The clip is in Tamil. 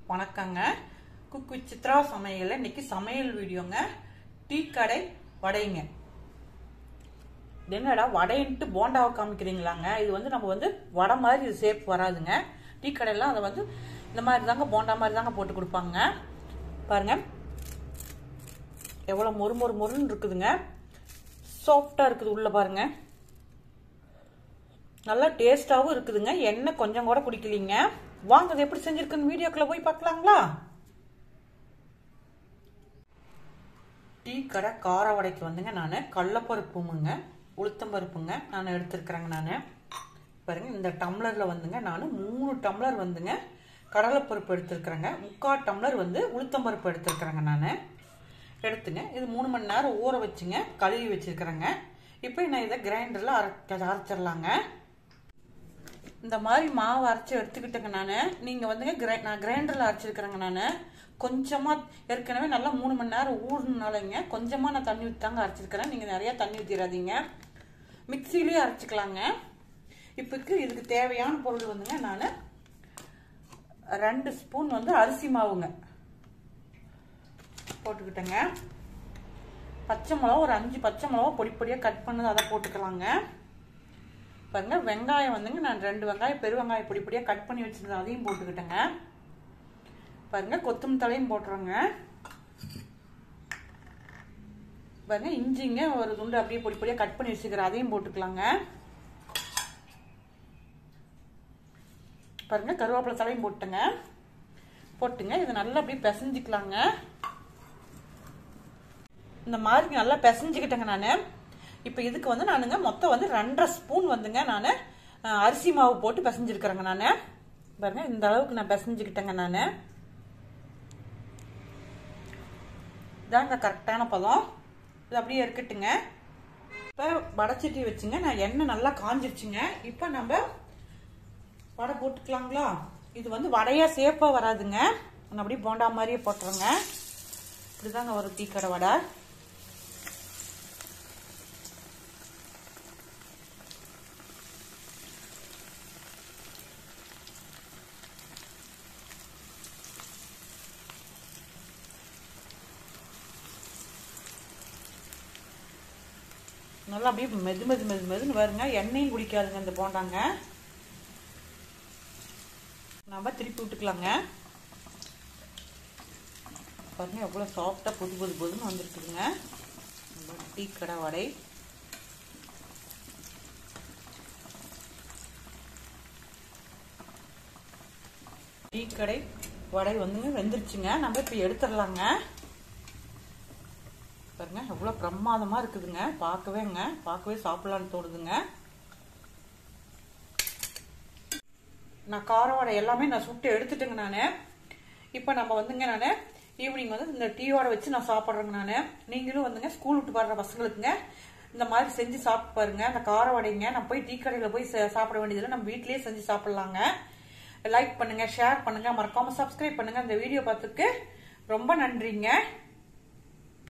வணக்கங்க குக்கு சித்ரா சமையல் இன்னைக்கு சமையல் வீடியோங்க டீ கடை வடைங்க இது என்னடா வடைன்ட்டு போண்டாவை காமிக்கிறீங்களாங்க இது வந்து நம்ம வந்து வடை மாதிரி இது ஷேப் வராதுங்க டீ கடையெல்லாம் அதை வந்து இந்த மாதிரி தாங்க போண்டா மாதிரி தாங்க போட்டு கொடுப்பாங்க பாருங்க எவ்வளோ மொறு மொறு மொறுன்னு இருக்குதுங்க சாஃப்டாக இருக்குது உள்ள பாருங்க நல்லா டேஸ்டாகவும் இருக்குதுங்க எண்ணெய் கொஞ்சம் கூட குடிக்கலீங்க வாங்க அது எப்படி செஞ்சிருக்குன்னு வீடியோக்குள்ள போய் பார்க்கலாங்களா டீ கடை கார வடைக்கு வந்துங்க நான் கடலப்பருப்புமுங்க உளுத்தம்பருப்புங்க நான் எடுத்துருக்குறேங்க நான் பாருங்க இந்த டம்ளரில் வந்துங்க நான் மூணு டம்ளர் வந்துங்க கடலைப்பருப்பு எடுத்துருக்குறேங்க முக்கால் டம்ளர் வந்து உளுத்தம்பருப்பு எடுத்துருக்குறேங்க நான் எடுத்துங்க இது மூணு மணி நேரம் ஊற வச்சுங்க கழுவி வச்சுருக்குறேங்க இப்போ நான் இதை கிரைண்டரில் அரைக்க அரைச்சிடலாங்க இந்த மாதிரி மாவு அரைச்சி எடுத்துக்கிட்டேங்க நான் நீங்கள் வந்துங்க கிரை நான் கிரைண்டரில் அரைச்சிருக்கிறேங்க நான் கொஞ்சமாக ஏற்கனவே நல்லா மூணு மணி நேரம் ஊறினாலங்க கொஞ்சமாக நான் தண்ணி ஊற்றி தாங்க அரைச்சிருக்கிறேன் நீங்கள் நிறையா தண்ணி ஊற்றிடாதீங்க மிக்சிலேயே அரைச்சிக்கலாங்க இப்போக்கு இதுக்கு தேவையான பொருள் வந்துங்க நான் ரெண்டு ஸ்பூன் வந்து அரிசி மாவுங்க போட்டுக்கிட்டேங்க பச்சை மிளகா ஒரு அஞ்சு பச்சை மிளகா பொடி பொடியாக கட் பண்ணது அதை போட்டுக்கலாங்க பாருங்க வெங்காயம் வந்துங்க நான் ரெண்டு வெங்காயம் பெரு வெங்காயம் பொடி பொடியாக கட் பண்ணி வச்சுருந்தேன் அதையும் போட்டுக்கிட்டேங்க பாருங்க கொத்தமல்லி தலையும் போட்டுறோங்க பாருங்க இஞ்சிங்க ஒரு துண்டு அப்படியே பொடி பொடியாக கட் பண்ணி வச்சுக்கிறேன் அதையும் போட்டுக்கலாங்க பாருங்க கருவேப்பிலை தலையும் போட்டுங்க போட்டுங்க இதை நல்லா அப்படியே பிசைஞ்சிக்கலாங்க இந்த மாதிரி நல்லா பிசைஞ்சுக்கிட்டேங்க நான் இப்போ இதுக்கு வந்து நானுங்க மொத்தம் வந்து ரெண்டரை ஸ்பூன் வந்துங்க நான் அரிசி மாவு போட்டு பிசைஞ்சிருக்கிறேங்க நான் பாருங்க இந்த அளவுக்கு நான் பிசைஞ்சுக்கிட்டேங்க நான் இதாங்க கரெக்டான பதம் இது அப்படியே இருக்கட்டுங்க இப்போ வடைச்சட்டி வச்சுங்க நான் எண்ணெய் நல்லா காஞ்சிருச்சுங்க இப்போ நம்ம வடை போட்டுக்கலாங்களா இது வந்து வடையா சேஃபாக வராதுங்க நான் அப்படியே போண்டா மாதிரியே போட்டுறேங்க இப்படிதாங்க வரும் டீக்கடை வடை நல்லா அப்படியே மெது மெது மெது மெதுன்னு வருங்க எண்ணெயும் குடிக்காதுங்க இந்த போண்டாங்க நம்ம திருப்பி விட்டுக்கலாங்க பாருங்க எவ்வளோ சாஃப்டாக புது புது புதுன்னு வந்திருக்குதுங்க நம்ம டீ கடை வடை டீ கடை வடை வந்துங்க வெந்துருச்சுங்க நம்ம இப்போ எடுத்துடலாங்க பாருங்க எவ்வளோ பிரமாதமாக இருக்குதுங்க பார்க்கவேங்க பார்க்கவே சாப்பிடலான்னு தோணுதுங்க நான் கார வடை எல்லாமே நான் சுட்டு எடுத்துட்டேங்க நான் இப்போ நம்ம வந்துங்க நான் ஈவினிங் வந்து இந்த டீயோட வச்சு நான் சாப்பிட்றேங்க நான் நீங்களும் வந்துங்க ஸ்கூல் விட்டு வர்ற பசங்களுக்குங்க இந்த மாதிரி செஞ்சு சாப்பிட்டு பாருங்க அந்த கார வடைங்க நான் போய் டீ கடையில் போய் சாப்பிட வேண்டியதில்லை நம்ம வீட்லேயே செஞ்சு சாப்பிட்லாங்க லைக் பண்ணுங்க ஷேர் பண்ணுங்க மறக்காம சப்ஸ்கிரைப் பண்ணுங்க இந்த வீடியோ பார்த்துக்கு ரொம்ப நன்றிங்க